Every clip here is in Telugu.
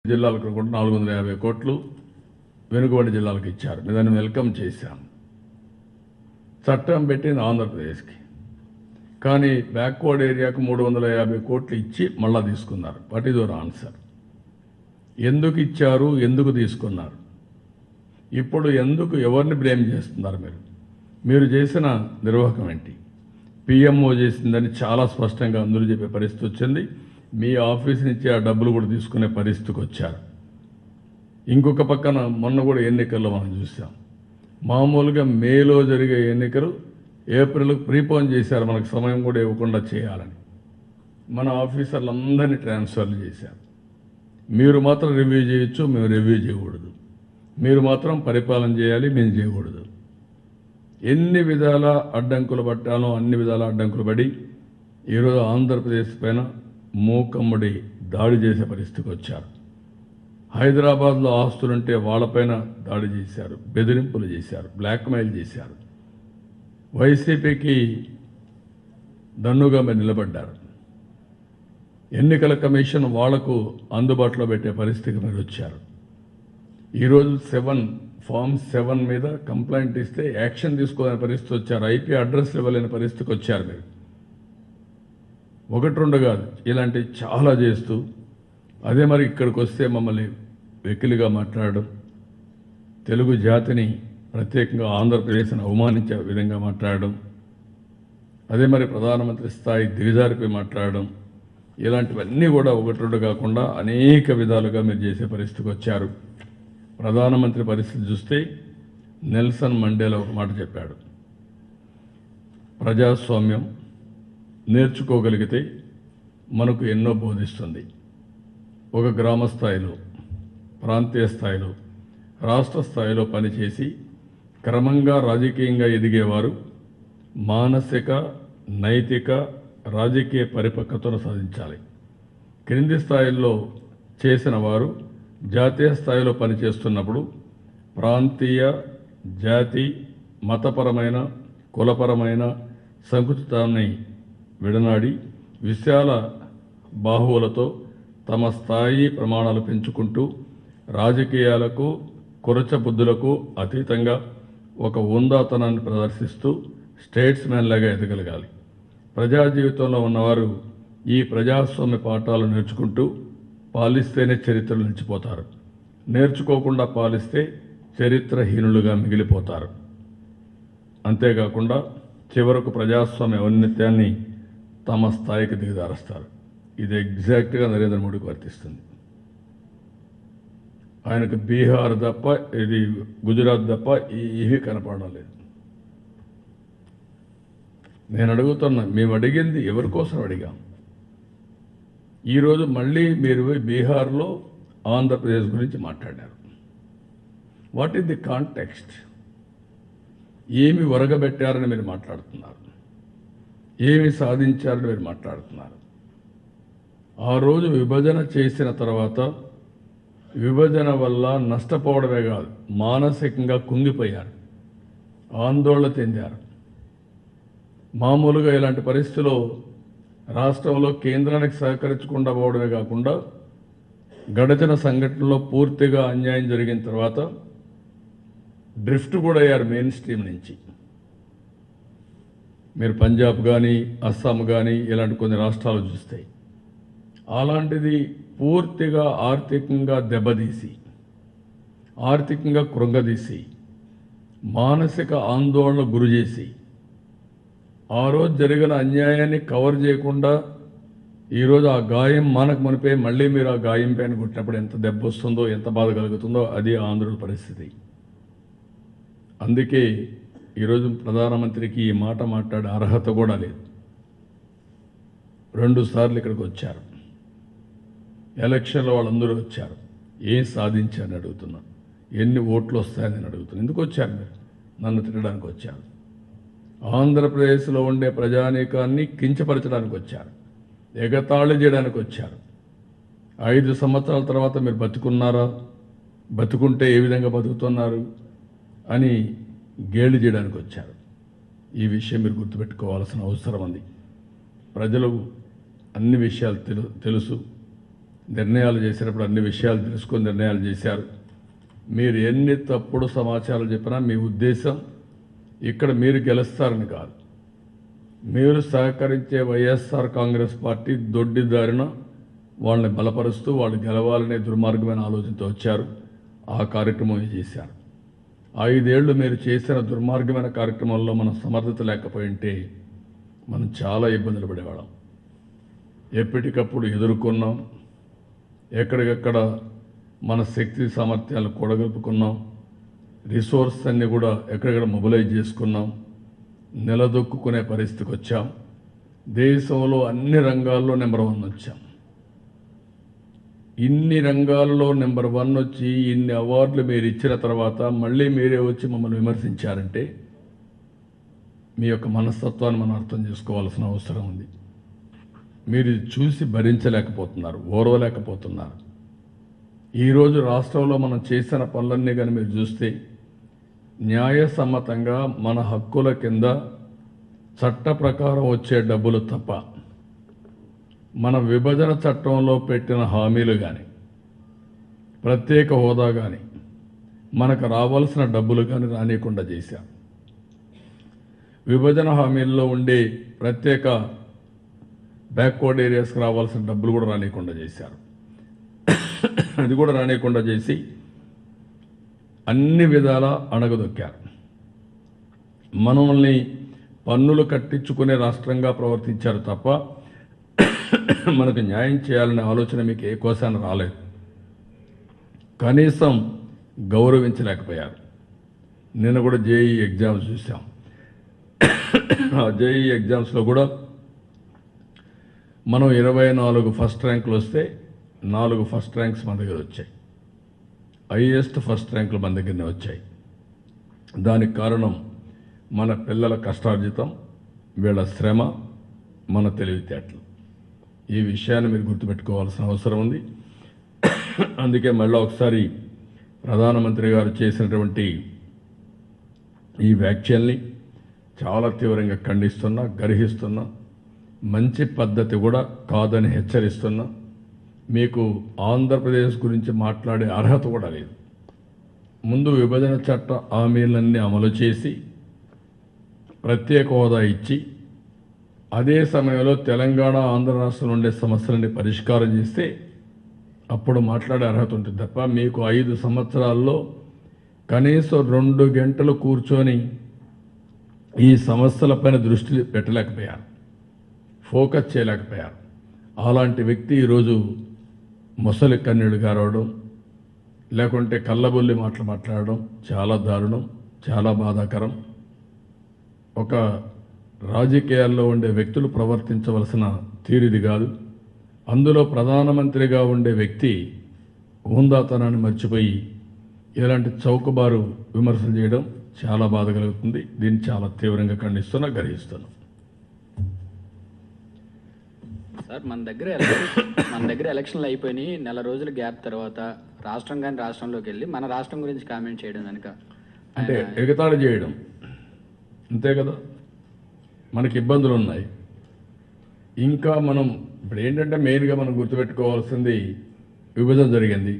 జిల్లాలకు కూడా నాలుగు వందల యాభై కోట్లు వెనుకబడి జిల్లాలకు ఇచ్చారు మేము దాన్ని వెల్కమ్ చేశాం చట్టం పెట్టింది ఆంధ్రప్రదేశ్కి కానీ బ్యాక్వర్డ్ ఏరియాకు మూడు వందల యాభై కోట్లు ఇచ్చి మళ్ళా తీసుకున్నారు వాట్ ఈజ్ యువర్ ఆన్సర్ ఎందుకు ఇచ్చారు ఎందుకు తీసుకున్నారు ఇప్పుడు ఎందుకు ఎవరిని బ్లేమ్ చేస్తున్నారు మీరు మీరు చేసిన నిర్వాహకం ఏంటి పిఎంఓ చేసిందని చాలా స్పష్టంగా అందరూ చెప్పే పరిస్థితి వచ్చింది మీ ఆఫీస్ నుంచి ఆ డబ్బులు కూడా తీసుకునే పరిస్థితికి వచ్చారు ఇంకొక పక్కన మొన్న కూడా ఎన్నికల్లో మనం చూసాం మామూలుగా మేలో జరిగే ఎన్నికలు ఏప్రిల్ ప్రీపోన్ చేశారు మనకు సమయం కూడా ఇవ్వకుండా చేయాలని మన ఆఫీసర్లందరినీ ట్రాన్స్ఫర్లు చేశారు మీరు మాత్రం రివ్యూ చేయొచ్చు మేము రివ్యూ చేయకూడదు మీరు మాత్రం పరిపాలన చేయాలి మేము చేయకూడదు ఎన్ని విధాల అడ్డంకులు పట్టానో అన్ని విధాల అడ్డంకులు పడి ఈరోజు ఆంధ్రప్రదేశ్ పైన మూకమ్ముడి దాడి చేసే పరిస్థితికి వచ్చారు హైదరాబాద్లో ఆస్తులుంటే వాళ్ళపైన దాడి చేశారు బెదిరింపులు చేశారు బ్లాక్మెయిల్ చేశారు వైసీపీకి దన్నుగా మీరు నిలబడ్డారు ఎన్నికల కమిషన్ వాళ్లకు అందుబాటులో పెట్టే పరిస్థితికి మీరు వచ్చారు ఈరోజు సెవెన్ ఫామ్ సెవెన్ మీద కంప్లైంట్ ఇస్తే యాక్షన్ తీసుకోవాలని పరిస్థితి వచ్చారు ఐపీ అడ్రస్ ఇవ్వలేని పరిస్థితికి వచ్చారు మీరు ఒకటి రెండు కాదు ఇలాంటివి చాలా చేస్తూ అదే మరి ఇక్కడికి వస్తే మమ్మల్ని వెకిలిగా మాట్లాడడం తెలుగు జాతిని ప్రత్యేకంగా ఆంధ్రప్రదేశ్ని అవమానించే విధంగా మాట్లాడడం అదే మరి ప్రధానమంత్రి స్థాయి దిగజారిపోయి మాట్లాడడం ఇలాంటివన్నీ కూడా ఒకటి రెండు కాకుండా అనేక విధాలుగా మీరు చేసే పరిస్థితికి వచ్చారు ప్రధానమంత్రి పరిస్థితి చూస్తే నెల్సన్ మండేలా ఒక మాట చెప్పాడు ప్రజాస్వామ్యం నేర్చుకోగలిగితే మనకు ఎన్నో బోధిస్తుంది ఒక గ్రామ స్థాయిలో ప్రాంతీయ స్థాయిలో రాష్ట్ర స్థాయిలో పనిచేసి క్రమంగా రాజకీయంగా ఎదిగేవారు మానసిక నైతిక రాజకీయ పరిపక్వతను సాధించాలి క్రింది స్థాయిల్లో చేసిన వారు జాతీయ స్థాయిలో పనిచేస్తున్నప్పుడు ప్రాంతీయ జాతి మతపరమైన కులపరమైన సంకుచితాన్ని విడనాడి విశాల బాహువులతో తమ స్థాయి ప్రమాణాలు పెంచుకుంటూ రాజకీయాలకు కురచ బుద్ధులకు అతీతంగా ఒక ఉందాతనాన్ని ప్రదర్శిస్తూ స్టేట్స్మెన్ లాగా ఎదగలగాలి ప్రజా జీవితంలో ఉన్నవారు ఈ ప్రజాస్వామ్య పాఠాలు నేర్చుకుంటూ పాలిస్తేనే చరిత్రలు నిలిచిపోతారు నేర్చుకోకుండా పాలిస్తే చరిత్రహీనులుగా మిగిలిపోతారు అంతేకాకుండా చివరకు ప్రజాస్వామ్య ఔన్నత్యాన్ని తమ స్థాయికి దిగజారుస్తారు ఇది ఎగ్జాక్ట్గా నరేంద్ర మోడీకి వర్తిస్తుంది ఆయనకు బీహార్ తప్ప ఇది గుజరాత్ తప్ప ఈ- ఇవి కనపడడం లేదు నేను అడుగుతున్నా మేము అడిగింది ఎవరి కోసం అడిగాం ఈరోజు మళ్ళీ మీరు పోయి బీహార్లో ఆంధ్రప్రదేశ్ గురించి మాట్లాడారు వాట్ ఈస్ ది కాంటెక్స్ట్ ఏమి ఒరగబెట్టారని మీరు మాట్లాడుతున్నారు ఏమి సాధించారని మీరు మాట్లాడుతున్నారు ఆ రోజు విభజన చేసిన తర్వాత విభజన వల్ల నష్టపోవడమే కాదు మానసికంగా కుంగిపోయారు ఆందోళన చెందారు మామూలుగా ఇలాంటి పరిస్థితిలో రాష్ట్రంలో కేంద్రానికి సహకరించకుండా పోవడమే కాకుండా గడిచిన సంఘటనలో పూర్తిగా అన్యాయం జరిగిన తర్వాత డ్రిఫ్ట్ కూడా అయ్యారు మెయిన్ స్ట్రీమ్ నుంచి మీరు పంజాబ్ కానీ అస్సాం కానీ ఇలాంటి కొన్ని రాష్ట్రాలు చూస్తాయి అలాంటిది పూర్తిగా ఆర్థికంగా దెబ్బతీసి ఆర్థికంగా కృంగదీసి మానసిక ఆందోళన గురి చేసి ఆ రోజు జరిగిన అన్యాయాన్ని కవర్ చేయకుండా ఈరోజు ఆ గాయం మనకు మనిపే మళ్ళీ మీరు ఆ గాయం పైన కొట్టినప్పుడు ఎంత దెబ్బ వస్తుందో ఎంత బాధ కలుగుతుందో అది ఆంధ్రుల పరిస్థితి అందుకే ఈరోజు ప్రధానమంత్రికి ఈ మాట మాట్లాడే అర్హత కూడా లేదు రెండు సార్లు ఇక్కడికి వచ్చారు ఎలక్షన్లో వాళ్ళందరూ వచ్చారు ఏం సాధించారని అడుగుతున్నా ఎన్ని ఓట్లు వస్తాయని నేను అడుగుతున్నా ఎందుకు వచ్చారు మీరు నన్ను తినడానికి వచ్చారు ఆంధ్రప్రదేశ్లో ఉండే ప్రజానీకాన్ని కించపరచడానికి వచ్చారు ఎగతాళి చేయడానికి వచ్చారు ఐదు సంవత్సరాల తర్వాత మీరు బతుకున్నారా బతుకుంటే ఏ విధంగా బతుకుతున్నారు అని గేలి చేయడానికి వచ్చారు ఈ విషయం మీరు గుర్తుపెట్టుకోవాల్సిన అవసరం ఉంది ప్రజలు అన్ని విషయాలు తెలు తెలుసు నిర్ణయాలు చేసినప్పుడు అన్ని విషయాలు తెలుసుకొని నిర్ణయాలు చేశారు మీరు ఎన్ని తప్పుడు సమాచారాలు చెప్పినా మీ ఉద్దేశం ఇక్కడ మీరు గెలుస్తారని కాదు మీరు సహకరించే వైఎస్ఆర్ కాంగ్రెస్ పార్టీ దొడ్డిదారిన వాళ్ళని బలపరుస్తూ వాళ్ళు గెలవాలనే దుర్మార్గమైన ఆలోచనతో వచ్చారు ఆ కార్యక్రమం చేశారు ఐదేళ్లు మీరు చేసిన దుర్మార్గమైన కార్యక్రమంలో మనం సమర్థత లేకపోయి ఉంటే మనం చాలా ఇబ్బందులు పడేవాళ్ళం ఎప్పటికప్పుడు ఎదుర్కొన్నాం ఎక్కడికక్కడ మన శక్తి సామర్థ్యాలు కూడగలుపుకున్నాం రిసోర్స్ అన్ని కూడా ఎక్కడెక్కడ మొబిలైజ్ చేసుకున్నాం నిలదొక్కునే పరిస్థితికి వచ్చాం దేశంలో అన్ని రంగాల్లో నెంబర్ వన్ వచ్చాం ఇన్ని రంగాల్లో నెంబర్ వన్ వచ్చి ఇన్ని అవార్డులు మీరు ఇచ్చిన తర్వాత మళ్ళీ మీరే వచ్చి మమ్మల్ని విమర్శించారంటే మీ యొక్క మనస్తత్వాన్ని మనం అర్థం చేసుకోవాల్సిన అవసరం ఉంది మీరు ఇది చూసి భరించలేకపోతున్నారు ఓర్వలేకపోతున్నారు ఈరోజు రాష్ట్రంలో మనం చేసిన పనులన్నీ కానీ మీరు చూస్తే న్యాయసమ్మతంగా మన హక్కుల కింద చట్ట ప్రకారం వచ్చే డబ్బులు తప్ప మన విభజన చట్టంలో పెట్టిన హామీలు కానీ ప్రత్యేక హోదా కానీ మనకు రావాల్సిన డబ్బులు కానీ రానియకుండా చేశారు విభజన హామీల్లో ఉండే ప్రత్యేక బ్యాక్వర్డ్ ఏరియాస్కి రావాల్సిన డబ్బులు కూడా రానియకుండా చేశారు అది కూడా రానియకుండా చేసి అన్ని విధాల అణగదొక్కారు మనల్ని పన్నులు కట్టించుకునే రాష్ట్రంగా ప్రవర్తించారు తప్ప మనకు న్యాయం చేయాలనే ఆలోచన మీకు ఏ కోసాన రాలేదు కనీసం గౌరవించలేకపోయారు నిన్న కూడా జేఈ ఎగ్జామ్స్ చూసాం ఆ జేఈ ఎగ్జామ్స్లో కూడా మనం ఇరవై నాలుగు ఫస్ట్ ర్యాంకులు వస్తే నాలుగు ఫస్ట్ ర్యాంక్స్ మన దగ్గర వచ్చాయి హైయెస్ట్ ఫస్ట్ ర్యాంకులు మన దగ్గరనే వచ్చాయి దానికి కారణం మన పిల్లల కష్టార్జితం వీళ్ళ శ్రమ మన తెలివితేటలు ఈ విషయాన్ని మీరు గుర్తుపెట్టుకోవాల్సిన అవసరం ఉంది అందుకే మళ్ళీ ఒకసారి ప్రధానమంత్రి గారు చేసినటువంటి ఈ వ్యాఖ్యల్ని చాలా తీవ్రంగా ఖండిస్తున్నా గర్హిస్తున్నా మంచి పద్ధతి కూడా కాదని హెచ్చరిస్తున్నా మీకు ఆంధ్రప్రదేశ్ గురించి మాట్లాడే అర్హత కూడా లేదు ముందు విభజన చట్ట హామీలన్నీ అమలు చేసి ప్రత్యేక హోదా ఇచ్చి అదే సమయంలో తెలంగాణ ఆంధ్ర రాష్ట్రంలో ఉండే సమస్యలని పరిష్కారం చేస్తే అప్పుడు మాట్లాడే అర్హత ఉంటుంది తప్ప మీకు ఐదు సంవత్సరాల్లో కనీసం రెండు గంటలు కూర్చొని ఈ సమస్యలపైన దృష్టి పెట్టలేకపోయారు ఫోకస్ చేయలేకపోయారు అలాంటి వ్యక్తి ఈరోజు ముసలి కన్నీడు గారవడం లేకుంటే కళ్ళబొల్లి మాటలు మాట్లాడడం చాలా దారుణం చాలా బాధాకరం ఒక రాజకీయాల్లో ఉండే వ్యక్తులు ప్రవర్తించవలసిన తీరిది కాదు అందులో ప్రధానమంత్రిగా ఉండే వ్యక్తి హుందాతనాన్ని మర్చిపోయి ఇలాంటి చౌకబారు విమర్శలు చేయడం చాలా బాధ కలుగుతుంది దీన్ని చాలా తీవ్రంగా ఖండిస్తున్నా గర్హిస్తున్నా సార్ మన దగ్గర ఎలక్షన్ మన దగ్గర ఎలక్షన్లు అయిపోయినాయి నెల రోజుల గ్యాప్ తర్వాత రాష్ట్రం కానీ రాష్ట్రంలోకి వెళ్ళి మన రాష్ట్రం గురించి కామెంట్ చేయడం కనుక అంటే ఎగతాళి చేయడం అంతే కదా మనకి ఇబ్బందులు ఉన్నాయి ఇంకా మనం ఇప్పుడు ఏంటంటే మెయిన్గా మనం గుర్తుపెట్టుకోవాల్సింది విభజన జరిగింది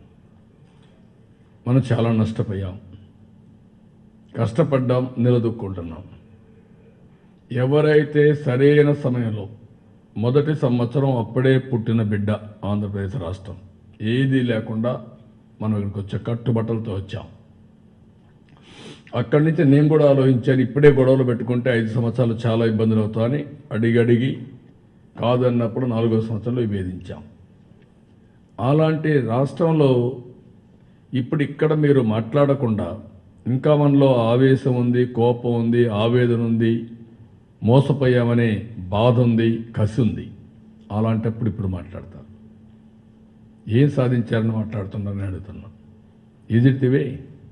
మనం చాలా నష్టపోయాం కష్టపడ్డాం నిలదొక్కుంటున్నాం ఎవరైతే సరైన సమయంలో మొదటి సంవత్సరం అప్పుడే పుట్టిన బిడ్డ ఆంధ్రప్రదేశ్ రాష్ట్రం ఏదీ లేకుండా మనం ఇక్కడికి వచ్చే కట్టుబట్టలతో వచ్చాం అక్కడి నుంచి నేను కూడా ఆలోచించాను ఇప్పుడే గొడవలు పెట్టుకుంటే ఐదు సంవత్సరాలు చాలా ఇబ్బందులు అవుతాయని అడిగి అడిగి కాదన్నప్పుడు నాలుగో సంవత్సరంలో విభేదించాం అలాంటి రాష్ట్రంలో ఇప్పుడు ఇక్కడ మీరు మాట్లాడకుండా ఇంకా మనలో ఆవేశం ఉంది కోపం ఉంది ఆవేదన ఉంది మోసపోయామనే బాధ ఉంది కసి ఉంది అలాంటప్పుడు ఇప్పుడు మాట్లాడతారు ఏం సాధించారని మాట్లాడుతున్నారని అడుగుతున్నా ఈజ్ ఇట్ ది వే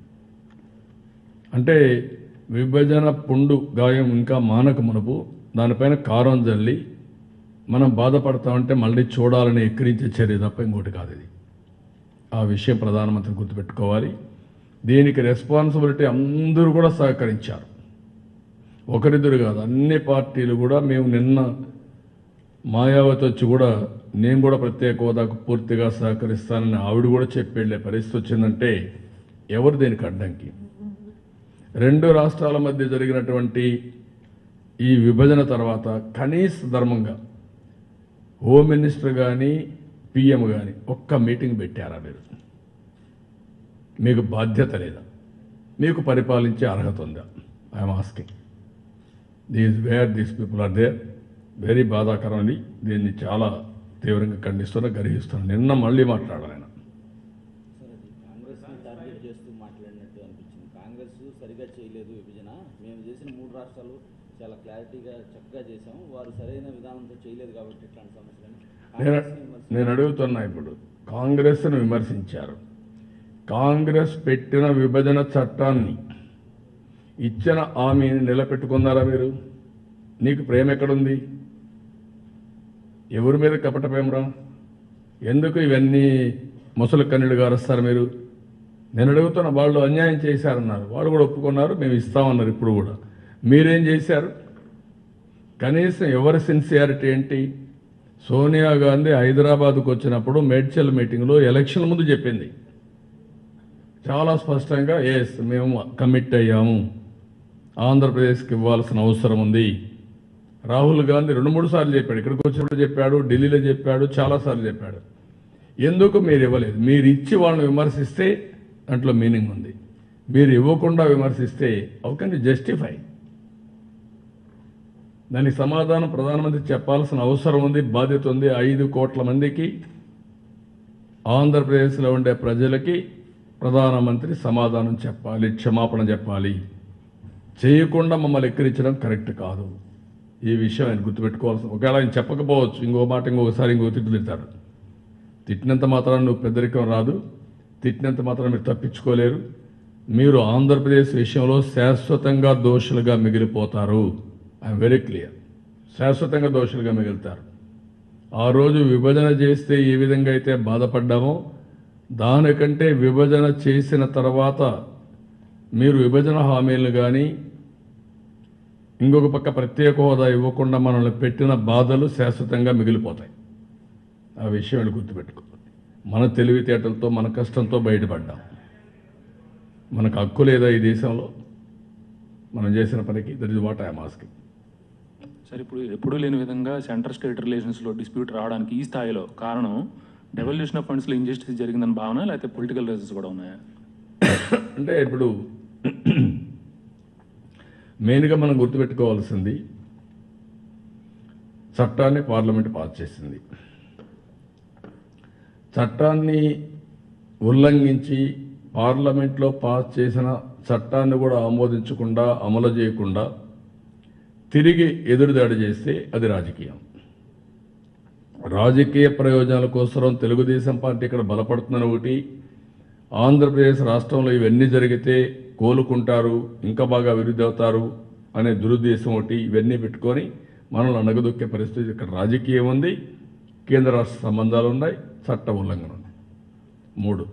అంటే విభజన పుండు గాయం ఇంకా మానక మునుపు దానిపైన కారం జల్లి మనం బాధపడతామంటే మళ్ళీ చూడాలని ఎక్కిరించే చర్య తప్ప ఇంకోటి కాదు ఇది ఆ విషయం ప్రధానమంత్రి గుర్తుపెట్టుకోవాలి దీనికి రెస్పాన్సిబిలిటీ అందరూ కూడా సహకరించారు ఒకరిద్దరు కాదు అన్ని పార్టీలు కూడా మేము నిన్న మాయావతి వచ్చి కూడా నేను కూడా ప్రత్యేక హోదాకు పూర్తిగా సహకరిస్తానని ఆవిడ కూడా చెప్పి వెళ్ళే పరిస్థితి వచ్చిందంటే ఎవరు దీనికి అడ్డంకి రెండు రాష్ట్రాల మధ్య జరిగినటువంటి ఈ విభజన తర్వాత కనీస ధర్మంగా హోమ్ మినిస్టర్ కానీ పిఎం కానీ ఒక్క మీటింగ్ పెట్టారా మీరు మీకు బాధ్యత లేదా మీకు పరిపాలించే అర్హత ఉందా I'm asking these where these people are there very బాధాకరం అది దీన్ని చాలా తీవ్రంగా ఖండిస్తున్నా గర్హిస్తున్నా నిన్న మళ్ళీ మాట్లాడాలి ఆయన సార్ అది కాంగ్రెస్ని టార్గెట్ చేస్తూ మాట్లాడినట్టు అనిపించింది కాంగ్రెస్ సరిగా చేయలేదు విభజన మేము చేసిన మూడు రాష్ట్రాలు చాలా క్లారిటీగా చక్కగా చేసాము వారు సరైన విధానంతో చేయలేదు కాబట్టి ఇట్లాంటి సమస్యలని నేను కాంగ్రెస్ని విమర్శ- నేను అడుగుతున్నా ఇప్పుడు కాంగ్రెస్ను విమర్శించారు కాంగ్రెస్ పెట్టిన విభజన చట్టాన్ని ఇచ్చిన హామీని నిలబెట్టుకున్నారా మీరు నీకు ప్రేమ ఎక్కడుంది ఎవరి మీద కపట ప్రేమరా ఎందుకు ఇవన్నీ ముసలి కన్నీళ్ళు గారుస్తారు మీరు నేను అడుగుతున్న వాళ్ళు అన్యాయం చేశారన్నారు వాళ్ళు కూడా ఒప్పుకున్నారు మేము ఇస్తామన్నారు ఇప్పుడు కూడా మీరేం చేశారు కనీసం ఎవరి సిన్సియారిటీ ఏంటి సోనియా గాంధీ హైదరాబాద్కు వచ్చినప్పుడు మేడ్చల్ మీటింగ్లో ఎలక్షన్ ముందు చెప్పింది చాలా స్పష్టంగా ఎస్ మేము కమిట్ అయ్యాము ఆంధ్రప్రదేశ్కి ఇవ్వాల్సిన అవసరం ఉంది రాహుల్ గాంధీ రెండు మూడు సార్లు చెప్పాడు ఇక్కడికి వచ్చినప్పుడు చెప్పాడు ఢిల్లీలో చెప్పాడు చాలాసార్లు చెప్పాడు ఎందుకు మీరు ఇవ్వలేదు మీరు ఇచ్చి వాళ్ళని విమర్శిస్తే దాంట్లో మీనింగ్ ఉంది మీరు ఇవ్వకుండా విమర్శిస్తే హౌ కెన్ జస్టిఫై దానికి సమాధానం ప్రధానమంత్రి చెప్పాల్సిన అవసరం ఉంది బాధ్యత ఉంది ఐదు కోట్ల మందికి ఆంధ్రప్రదేశ్లో ఉండే ప్రజలకి ప్రధానమంత్రి సమాధానం చెప్పాలి క్షమాపణ చెప్పాలి చేయకుండా మమ్మల్ని ఎక్కిరించడం కరెక్ట్ కాదు ఈ విషయం ఆయన గుర్తుపెట్టుకోవాల్సిన ఒకవేళ ఆయన చెప్పకపోవచ్చు ఇంకో మాట ఇంకొకసారి ఇంకో తిట్టు తిడతారు తిట్టినంత మాత్రం నువ్వు పెద్దరికం రాదు తిట్టినంత మాత్రం మీరు తప్పించుకోలేరు మీరు ఆంధ్రప్రదేశ్ విషయంలో శాశ్వతంగా దోషులుగా మిగిలిపోతారు ఐఎమ్ వెరీ క్లియర్ శాశ్వతంగా దోషులుగా మిగులుతారు ఆ రోజు విభజన చేస్తే ఏ విధంగా అయితే బాధపడ్డామో దానికంటే విభజన చేసిన తర్వాత మీరు విభజన హామీలు కానీ ఇంకొక పక్క ప్రత్యేక హోదా ఇవ్వకుండా మనల్ని పెట్టిన బాధలు శాశ్వతంగా మిగిలిపోతాయి ఆ విషయం వీళ్ళు గుర్తుపెట్టుకో మన తెలివితేటలతో మన కష్టంతో బయటపడ్డాం మనకు హక్కు లేదా ఈ దేశంలో మనం చేసిన పనికి that is what I'm asking sir ఇప్పుడు ఎప్పుడూ లేని విధంగా సెంటర్ స్టేట్ రిలేషన్స్లో డిస్ప్యూట్ రావడానికి ఈ స్థాయిలో కారణం డెవల్యూషన్ ఆఫ్ ఫండ్స్లో ఇంజస్టిస్ జరిగిందని భావన లేకపోతే పొలిటికల్ రీజన్స్ కూడా ఉన్నాయా అంటే ఇప్పుడు మెయిన్గా మనం గుర్తుపెట్టుకోవాల్సింది చట్టాన్ని పార్లమెంట్ పాస్ చేసింది చట్టాన్ని ఉల్లంఘించి పార్లమెంట్లో పాస్ చేసిన చట్టాన్ని కూడా ఆమోదించకుండా అమలు చేయకుండా తిరిగి ఎదురుదాడి చేస్తే అది రాజకీయం రాజకీయ ప్రయోజనాల కోసం తెలుగుదేశం పార్టీ ఇక్కడ బలపడుతుందని ఒకటి ఆంధ్రప్రదేశ్ రాష్ట్రంలో ఇవన్నీ జరిగితే కోలుకుంటారు ఇంకా బాగా అభివృద్ధి అవుతారు అనే దురుద్దేశం ఒకటి ఇవన్నీ పెట్టుకొని మనల్ని అణగదొక్కే పరిస్థితి ఇక్కడ రాజకీయం ఉంది కేంద్ర రాష్ట్ర సంబంధాలు ఉన్నాయి చట్ట ఉల్లంఘన ఉంది మూడు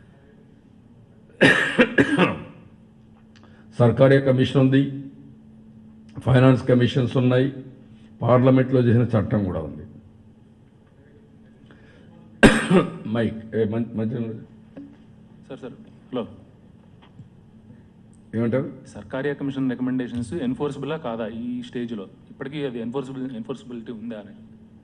సర్కారీ కమిషన్ ఉంది ఫైనాన్స్ కమిషన్స్ ఉన్నాయి పార్లమెంట్లో చేసిన చట్టం కూడా ఉంది మైక్ ఏ మంచి మంచి సార్ సార్ హలో ఏమంటారు సర్కారీ కమిషన్ రికమెండేషన్స్ ఎన్ఫోర్సబులా కాదా ఈ స్టేజ్లో ఇప్పటికీ అది ఎన్ఫోర్సబుల్ ఎన్ఫోర్సబిలిటీ ఉందా అని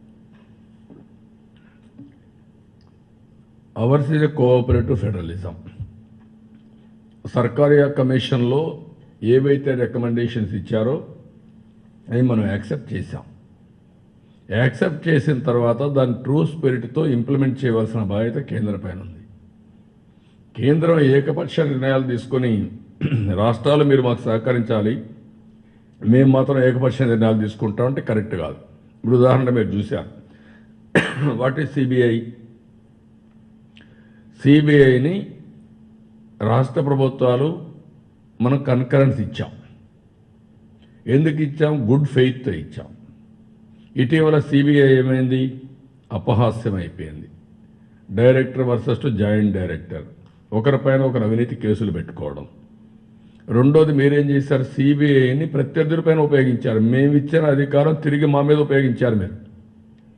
ours is a cooperative federalism Sarkaria కమిషన్లో ఏవైతే రికమెండేషన్స్ ఇచ్చారో అవి మనం యాక్సెప్ట్ చేశాం యాక్సెప్ట్ చేసిన తర్వాత దాని ట్రూ స్పిరిట్తో ఇంప్లిమెంట్ చేయవలసిన బాధ్యత కేంద్రం పైన ఉంది కేంద్రం ఏకపక్ష నిర్ణయాలు తీసుకొని రాష్ట్రాలు మీరు మాకు సహకరించాలి మేము మాత్రం ఏకపక్ష నిర్ణయాలు తీసుకుంటాం అంటే కరెక్ట్ కాదు ఇప్పుడు ఉదాహరణ మీరు చూశారు వాట్ ఈస్ సిబిఐ సిబిఐని రాష్ట్ర ప్రభుత్వాలు మనం కన్కరెన్స్ ఇచ్చాం ఎందుకు ఇచ్చాం గుడ్ ఫెయిత్తో ఇచ్చాం ఇటీవల సిబిఐ ఏమైంది అపహాస్యం అయిపోయింది director versus to joint director ఒకరిపైన ఒకరు అవినీతి కేసులు పెట్టుకోవడం రెండోది మీరేం చేశారు సిబిఐని ప్రత్యర్థులపైన ఉపయోగించారు మేము ఇచ్చిన అధికారం తిరిగి మా మీద ఉపయోగించారు మీరు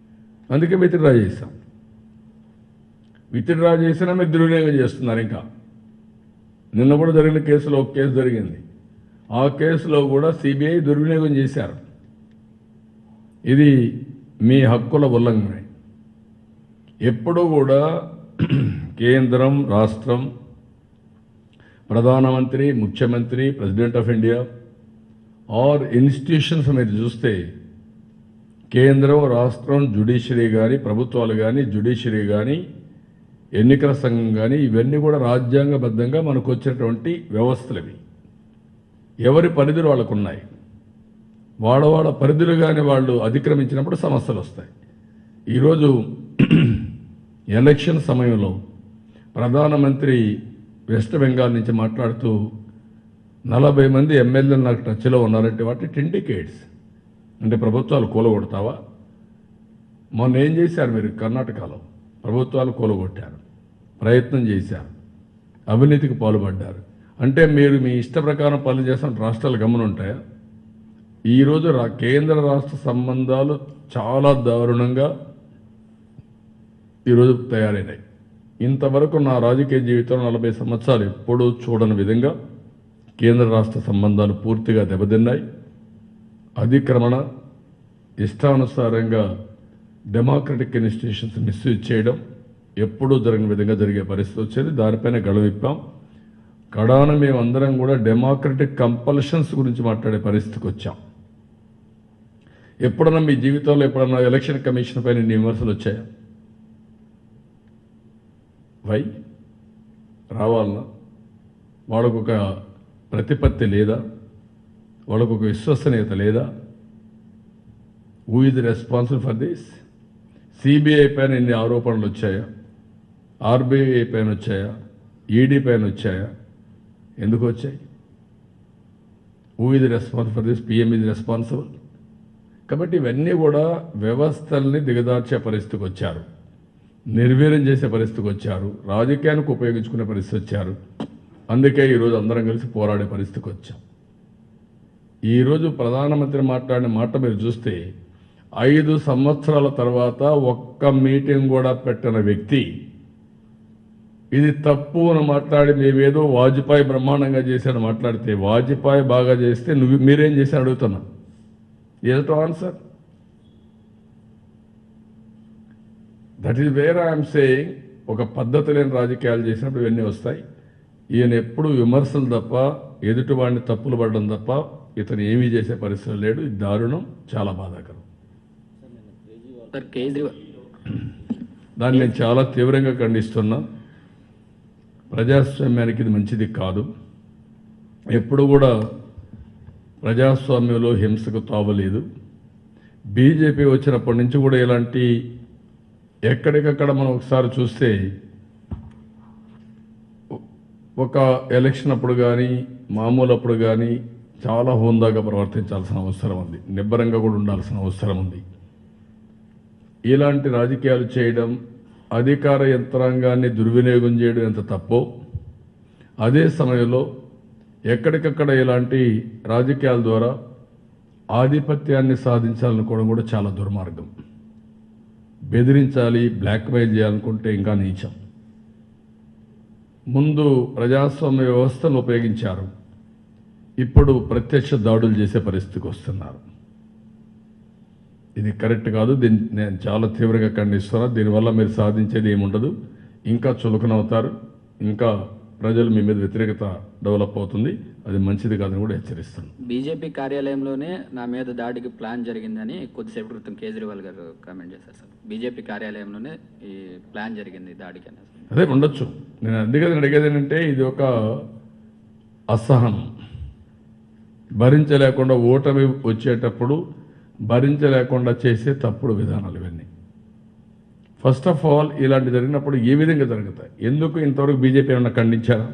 అందుకే విత్డ్రా చేశాం విత్డ్రా చేసినా మీరు దుర్వినియోగం చేస్తున్నారు ఇంకా నిన్న కూడా జరిగిన కేసులో ఒక కేసు జరిగింది ఆ కేసులో కూడా సిబిఐ దుర్వినియోగం చేశారు ఇది మీ హక్కుల ఉల్లంఘన ఎప్పుడూ కూడా కేంద్రం రాష్ట్రం ప్రధానమంత్రి ముఖ్యమంత్రి president of India are institutions మీరు చూస్తే కేంద్రం రాష్ట్రం జుడిషియరీ కానీ ప్రభుత్వాలు కానీ జుడిషియరీ కానీ ఎన్నికల సంఘం కానీ ఇవన్నీ కూడా రాజ్యాంగబద్ధంగా మనకు వచ్చినటువంటి వ్యవస్థలు ఇవి ఎవరి పరిధులు వాళ్ళకు ఉన్నాయి వాళ్ళ వాళ్ళ పరిధులు కానీ వాళ్ళు అతిక్రమించినప్పుడు సమస్యలు వస్తాయి ఈరోజు ఎలక్షన్ సమయంలో ప్రధానమంత్రి వెస్ట్ బెంగాల్ నుంచి మాట్లాడుతూ నలభై మంది ఎమ్మెల్యేలు నాకు టచ్లో ఉన్నారంటే వాటి టిండికేట్స్ అంటే ప్రభుత్వాలు కూలగొడతావా మొన్న ఏం చేశారు మీరు కర్ణాటకలో ప్రభుత్వాలు కూలగొట్టారు ప్రయత్నం చేశారు అవినీతికి పాల్పడ్డారు అంటే మీరు మీ ఇష్ట ప్రకారం పనులు చేస్తున్న రాష్ట్రాలు గమనుంటాయా ఈరోజు రా కేంద్ర రాష్ట్ర సంబంధాలు చాలా దారుణంగా ఈరోజు తయారైనాయి ఇంతవరకు నా రాజకీయ జీవితం నలభై సంవత్సరాలు ఎప్పుడూ చూడని విధంగా కేంద్ర రాష్ట్ర సంబంధాలు పూర్తిగా దెబ్బతిన్నాయి అధిక్రమణ ఇష్టానుసారంగా డెమోక్రటిక్ ఇన్స్టిట్యూషన్స్ మిస్యూజ్ చేయడం ఎప్పుడూ జరగని విధంగా జరిగే పరిస్థితి వచ్చేది దానిపైన గడువిప్పాం కడాన మేమందరం కూడా డెమోక్రటిక్ కంపల్షన్స్ గురించి మాట్లాడే పరిస్థితికి వచ్చాం ఎప్పుడన్నా మీ జీవితంలో ఎప్పుడన్నా ఎలక్షన్ కమిషన్ పైన ఇన్ని విమర్శలు వచ్చాయా వై రావాలనా వాళ్ళకు ఒక ప్రతిపత్తి లేదా వాళ్ళకు ఒక విశ్వసనీయత లేదా who is responsible for this CBI పైన ఇన్ని ఆరోపణలు వచ్చాయా ఆర్బీఐ పైన వచ్చాయా ఈడీ పైన వచ్చాయా ఎందుకు వచ్చాయి హూ ఇది రెస్పాన్సిబుల్ ఫర్ దిస్ పిఎం ఇది రెస్పాన్సిబుల్ కాబట్టి ఇవన్నీ కూడా వ్యవస్థల్ని దిగదార్చే పరిస్థితికి వచ్చారు నిర్వీర్యం చేసే పరిస్థితికి వచ్చారు రాజకీయానికి ఉపయోగించుకునే పరిస్థితి వచ్చారు అందుకే ఈరోజు అందరం కలిసి పోరాడే పరిస్థితికి వచ్చాం ఈరోజు ప్రధానమంత్రి మాట్లాడిన మాట మీరు చూస్తే ఐదు సంవత్సరాల తర్వాత ఒక్క మీటింగ్ కూడా పెట్టిన వ్యక్తి ఇది తప్పు అని మాట్లాడి మేమేదో వాజ్పేయి బ్రహ్మాండంగా చేశాడు మాట్లాడితే వాజ్పేయి బాగా చేస్తే నువ్వు మీరేం చేశారు అడుగుతున్నా ఏదో answer that is where I'm saying ఒక పద్ధతి లేని రాజకీయాలు చేసినప్పుడు ఇవన్నీ వస్తాయి ఈయన ఎప్పుడు విమర్శలు తప్ప ఎదుటి వాడిని తప్పులు పడడం తప్ప ఇతను ఏమీ చేసే పరిస్థితి లేడు ఇది దారుణం చాలా బాధాకరం సార్ కేజ్రీవాల్ దాన్ని నేను చాలా తీవ్రంగా ఖండిస్తున్నా ప్రజాస్వామ్యానికి ఇది మంచిది కాదు ఎప్పుడు కూడా ప్రజాస్వామ్యంలో హింసకు తావలేదు బీజేపీ వచ్చినప్పటి నుంచి కూడా ఇలాంటి ఎక్కడికక్కడ మనం ఒకసారి చూస్తే ఒక ఎలక్షన్ అప్పుడు కానీ మామూలు అప్పుడు కానీ చాలా హోందాగా ప్రవర్తించాల్సిన అవసరం ఉంది నిబ్బరంగా కూడా ఉండాల్సిన అవసరం ఉంది ఇలాంటి రాజకీయాలు చేయడం అధికార యంత్రాంగాన్ని దుర్వినియోగం చేయడం ఎంత తప్పో అదే సమయంలో ఎక్కడికక్కడ ఇలాంటి రాజకీయాల ద్వారా ఆధిపత్యాన్ని సాధించాలనుకోవడం కూడా చాలా దుర్మార్గం బెదిరించాలి బ్లాక్మెయిల్ చేయాలనుకుంటే ఇంకా నీచం ముందు ప్రజాస్వామ్య వ్యవస్థను ఉపయోగించారు ఇప్పుడు ప్రత్యక్ష దాడులు చేసే పరిస్థితికి వస్తున్నారు ఇది కరెక్ట్ కాదు దీన్ని నేను చాలా తీవ్రంగా ఖండిస్తున్నా దీనివల్ల మీరు సాధించేది ఏముండదు ఇంకా చులకనవుతారు ఇంకా ప్రజలు మీ మీద వ్యతిరేకత డెవలప్ అవుతుంది అది మంచిది కాదని కూడా హెచ్చరిస్తాను బీజేపీ కార్యాలయంలోనే నా మీద దాడికి ప్లాన్ జరిగిందని కొద్దిసేపు క్రితం కేజ్రీవాల్ గారు కామెంట్ చేశారు సార్ బీజేపీ కార్యాలయంలోనే ఈ ప్లాన్ జరిగింది దాడికి అనేది అదే ఉండొచ్చు నేను అందుకని అడిగేది ఏంటంటే ఇది ఒక అసహనం భరించలేకుండా ఓటమి వచ్చేటప్పుడు భరించలేకుండా చేసే తప్పుడు విధానాలు ఇవన్నీ ఫస్ట్ ఆఫ్ ఆల్ ఇలాంటి జరిగినప్పుడు ఏ విధంగా జరుగుతాయి ఎందుకు ఇంతవరకు బీజేపీ ఏమన్నా ఖండించారా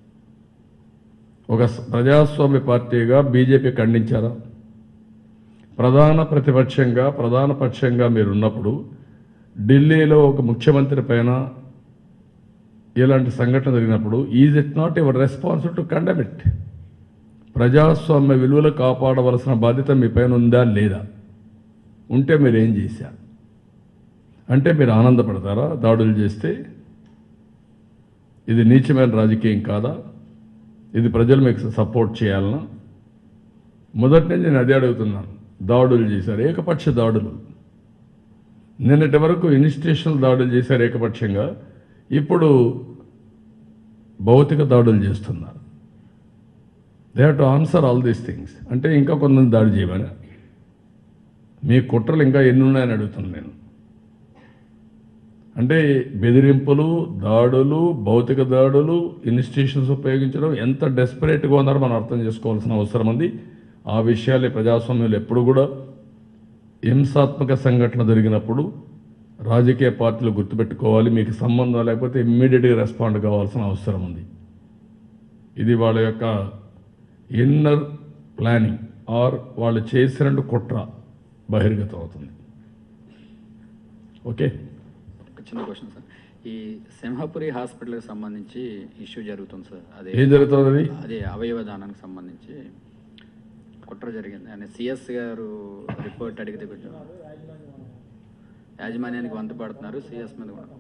ఒక స- ప్రజాస్వామ్య పార్టీగా బీజేపీ ఖండించారా ప్రధాన ప్రతిపక్షంగా ప్రధాన పక్షంగా మీరు ఉన్నప్పుడు ఢిల్లీలో ఒక ముఖ్యమంత్రి పైన ఇలాంటి సంఘటన జరిగినప్పుడు is it not your responsible to condemn it ప్రజాస్వామ్య విలువలు కాపాడవలసిన బాధ్యత మీ పైన ఉందా లేదా ఉంటే మీరు ఏం చేశారు అంటే మీరు ఆనందపడతారా దాడులు చేస్తే ఇది నీచమైన రాజకీయం కాదా ఇది ప్రజలు మీకు సపోర్ట్ చేయాలనా మొదటి నుంచి నేను అదే అడుగుతున్నాను దాడులు చేశారు ఏకపక్ష దాడులు నిన్నటి వరకు ఇన్స్టిట్యూషనల్ దాడులు చేశారు ఏకపక్షంగా ఇప్పుడు భౌతిక దాడులు చేస్తున్నారు they have to answer all these things అంటే ఇంకా కొంతమంది దాడి చేయమని మీ కుట్రలు ఇంకా ఎన్ని ఉన్నాయని అడుగుతున్నాను నేను అంటే బెదిరింపులు దాడులు భౌతిక దాడులు ఇన్స్టిట్యూషన్స్ ఉపయోగించడం ఎంత డెస్పరేట్గా ఉన్నారో మనం అర్థం చేసుకోవాల్సిన అవసరం ఉంది ఆ విషయాలే ప్రజాస్వామ్యంలో ఎప్పుడు కూడా హింసాత్మక సంఘటన జరిగినప్పుడు రాజకీయ పార్టీలు గుర్తుపెట్టుకోవాలి మీకు సంబంధం లేకపోతే ఇమ్మీడియట్గా రెస్పాండ్ కావాల్సిన అవసరం ఉంది ఇది వాళ్ళ యొక్క ఇన్నర్ ప్లానింగ్ ఆర్ వాళ్ళు చేసినట్టు కుట్ర బహిర్గతం అవుతుంది ఓకే ఒక చిన్న క్వశ్చన్ సార్ ఈ సింహపురి హాస్పిటల్కి సంబంధించి ఇష్యూ జరుగుతుంది సార్ అదే ఏం జరుగుతుంది అదే అవయవ దానానికి సంబంధించి కుట్ర జరిగింది అని సిఎస్ గారు రిపోర్ట్ అడిగితే కొంచెం యాజమాన్యానికి వంత పడుతున్నారు సిఎస్ మీద కూడా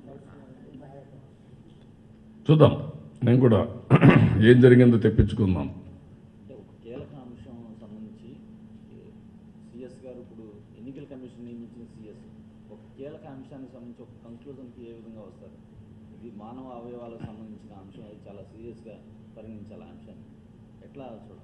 చూద్దాం నేను కూడా ఏం జరిగిందో తెప్పించుకుందాం అంటే ఒక కీలక అంశం సంబంధించి సిఎస్ గారు ఇప్పుడు ఎన్నికల కమిషన్ నియమించిన సిఎస్ ఒక కీలక అంశానికి సంబంధించి ఒక కంక్లూజన్కి ఏ విధంగా వస్తారు ఇది మానవ అవయవాలకు సంబంధించిన అంశం అది చాలా సీరియస్గా పరిగణించాలి ఆ అంశాన్ని ఎట్లా చూడాలి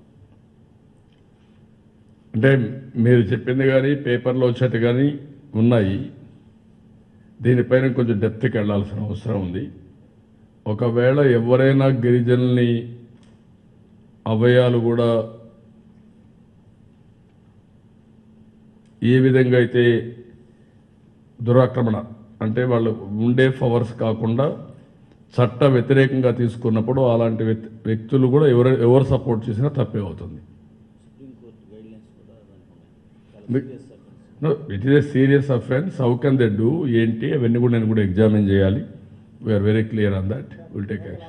అంటే మీరు చెప్పింది కానీ పేపర్లో వచ్చేది కానీ ఉన్నాయి దీనిపైన కొంచెం డెప్త్కి వెళ్ళాల్సిన అవసరం ఉంది ఒకవేళ ఎవరైనా గిరిజనుల్ని అవయాలు కూడా ఏ విధంగా అయితే దురాక్రమణ అంటే వాళ్ళు ఉండే పవర్స్ కాకుండా చట్ట వ్యతిరేకంగా తీసుకున్నప్పుడు అలాంటి వ్యక్- వ్యక్తులు కూడా ఎవరు ఎవరు సపోర్ట్ చేసినా తప్పే అవుతుంది సుప్రీంకోర్టు గైడ్లైన్స్ కూడా దానికి ఉన్నాయి చాలా మీ- serious offence No, it is a serious offense. How can they do? ఏంటి అవన్నీ కూడా నేను కూడా ఎగ్జామిన్ చేయాలి we are very clear on that will take action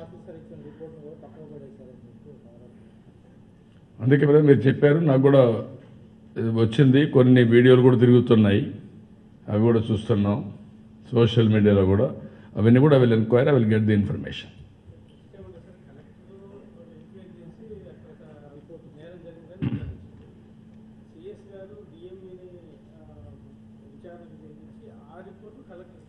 అందుకే కదా మీరు చెప్పారు నాకు కూడా ఇది వచ్చింది కొన్ని వీడియోలు కూడా తిరుగుతున్నాయి అవి కూడా చూస్తున్నాం సోషల్ మీడియాలో కూడా అవన్నీ కూడా will enquiry I will get the information CS గారు డిఎంఈని విచారణ చేయించి ఆ రిపోర్ట్ కలెక్టర్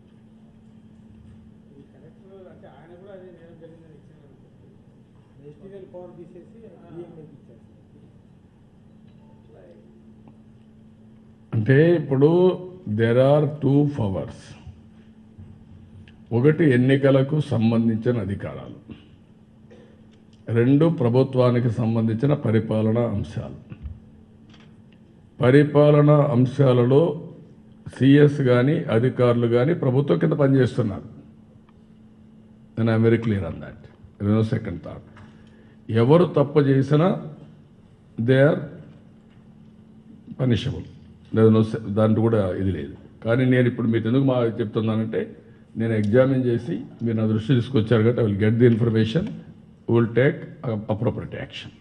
ఇది కలెక్టర్ అంటే ఆయన కూడా అదే నేరం జరిగిందని ఇచ్చారు మెటీరియల్ పవర్ తీసేసి డిఎంఏకి ఇచ్చారు అంటే ఇప్పుడు దెర్ ఆర్ టూ పవర్స్ ఒకటి ఎన్నికలకు సంబంధించిన అధికారాలు రెండు ప్రభుత్వానికి సంబంధించిన పరిపాలనా అంశాలు పరిపాలనా అంశాలలో సిఎస్ కానీ అధికారులు కానీ ప్రభుత్వం కింద పనిచేస్తున్నారు నేను I very clear on that no second thought ఎవరు తప్పు చేసినా దే ఆర్ పనిషబుల్ లేదు నో సె- దాంట్లో కూడా ఇది లేదు కానీ నేను ఇప్పుడు మీకు ఎందుకు మా చెప్తున్నానంటే నేను ఎగ్జామిన్ చేసి మీరు నా దృష్టి తీసుకొచ్చారు కాబట్టి I will get the information will take appropriate action